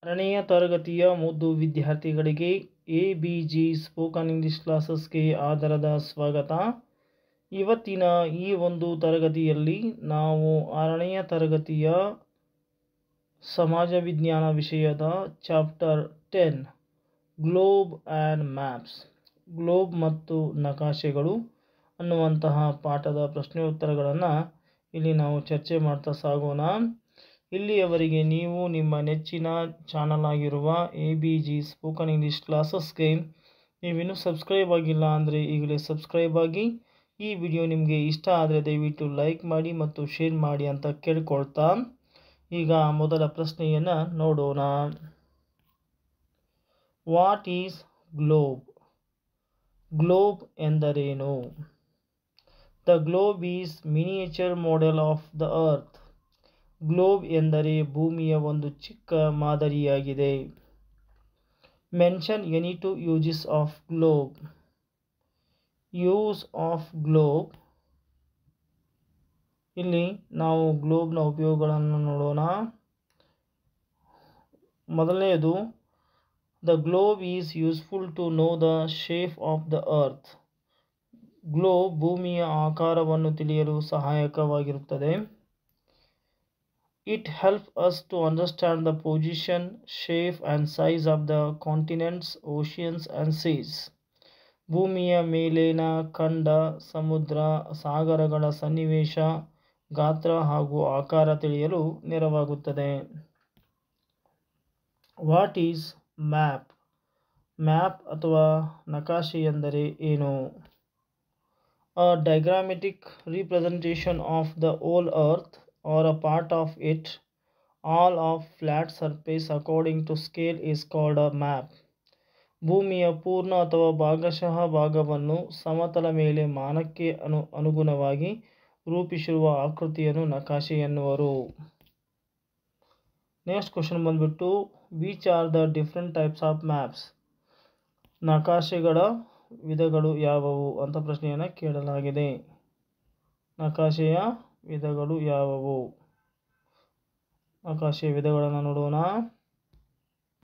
ಆರನೆಯ ತರಗತಿಯ ಮುದ್ದು ವಿದ್ಯಾರ್ಥಿಗಳಿಗೆ A B G spoken English ಕ್ಲಾಸಸ್ಗೆ ಆಧಾರದ ಸ್ವಾಗತ ಇವತ್ತಿನ ಈ ಒಂದು ತರಗತಿಯಲ್ಲಿ ನಾವು ಆರನೆಯ ತರಗತಿಯ ಸಮಾಜ ವಿಜ್ಞಾನ ವಿಷಯದ chapter ten globe and maps globe ಮತ್ತು ನಕಾಶೆಗಳು ಅನ್ನುವಂತಹ ಪಾಠದ ಪ್ರಶ್ನೋತ್ತರಗಳನ್ನು ಇಲ್ಲಿ ನಾವು ಚರ್ಚೆ ಮಾಡ್ತಾ ಸಾಗೋಣ ಇಲ್ಲಿಯವರೆಗೆ ನೀವು ನಿಮ್ಮ ನೆಚ್ಚಿನ ಚಾನಲ್ ಆಗಿರುವ A B G spoken English ಕ್ಲಾಸಸ್ಗೆ ನೀವಿನ್ನೂ ಸಬ್ಸ್ಕ್ರೈಬ್ ಆಗಿಲ್ಲ ಅಂದರೆ ಈಗಲೇ ಸಬ್ಸ್ಕ್ರೈಬ್ ಆಗಿ ಈ ವಿಡಿಯೋ ನಿಮಗೆ ಇಷ್ಟ ಆದರೆ ದಯವಿಟ್ಟು ಲೈಕ್ ಮಾಡಿ ಮತ್ತು ಶೇರ್ ಮಾಡಿ ಅಂತ ಕೇಳ್ಕೊಳ್ತಾ ಈಗ ಮೊದಲ ಪ್ರಶ್ನೆಯನ್ನು ನೋಡೋಣ ವಾಟ್ ಈಸ್ ಗ್ಲೋಬ್ ಗ್ಲೋಬ್ ಎಂದರೇನು the globe is miniature model of the earth globe ಎಂದರೆ ಭೂಮಿಯ ಒಂದು ಚಿಕ್ಕ ಮಾದರಿಯಾಗಿದೆ mention any two uses of globe use of globe ಇಲ್ಲಿ ನಾವು ಗ್ಲೋಬ್ನ ಉಪಯೋಗಗಳನ್ನು ನೋಡೋಣ ಮೊದಲನೆಯದು the globe is useful to know the shape of the earth globe ಭೂಮಿಯ ಆಕಾರವನ್ನು ತಿಳಿಯಲು ಸಹಾಯಕವಾಗಿರುತ್ತದೆ it help us to understand the position shape and size of the continents oceans and seize ಭೂಮಿಯ ಮೇಲಿನ ಖಂಡ ಸಮುದ್ರ ಸಾಗರಗಳ ಸನ್ನಿವೇಶ ಗಾತ್ರ ಹಾಗೂ ಆಕಾರ ತಿಳಿಯಲು ನೆರವಾಗುತ್ತದೆ ವಾಟ್ ಈಸ್ ಮ್ಯಾಪ್ ಮ್ಯಾಪ್ ಅಥವಾ ನಕಾಶೆ ಎಂದರೆ ಏನು a diagrammatic representation of the whole earth or a part of it all of flat surface according to scale is called a map ಭೂಮಿಯ ಪೂರ್ಣ ಅಥವಾ ಭಾಗಶಃ ಭಾಗವನ್ನು ಸಮತಲ ಮೇಲೆ ಮಾನಕ್ಕೆ ಅನು ಅನುಗುಣವಾಗಿ ರೂಪಿಸಿರುವ ಆಕೃತಿಯನ್ನು ನಕಾಶೆ ಎನ್ನುವರು ನೆಕ್ಸ್ಟ್ ಕ್ವಶನ್ ಬಂದ್ಬಿಟ್ಟು which are the different types of maps ನಕಾಶೆಗಳ ವಿಧಗಳು ಯಾವುವು ಅಂತ ಪ್ರಶ್ನೆಯನ್ನು ಕೇಳಲಾಗಿದೆ ನಕಾಶೆಯ ವಿಧಗಳು ಯಾವುವು ನಕಾಶೆಯ ವಿಧಗಳನ್ನು ನೋಡೋಣ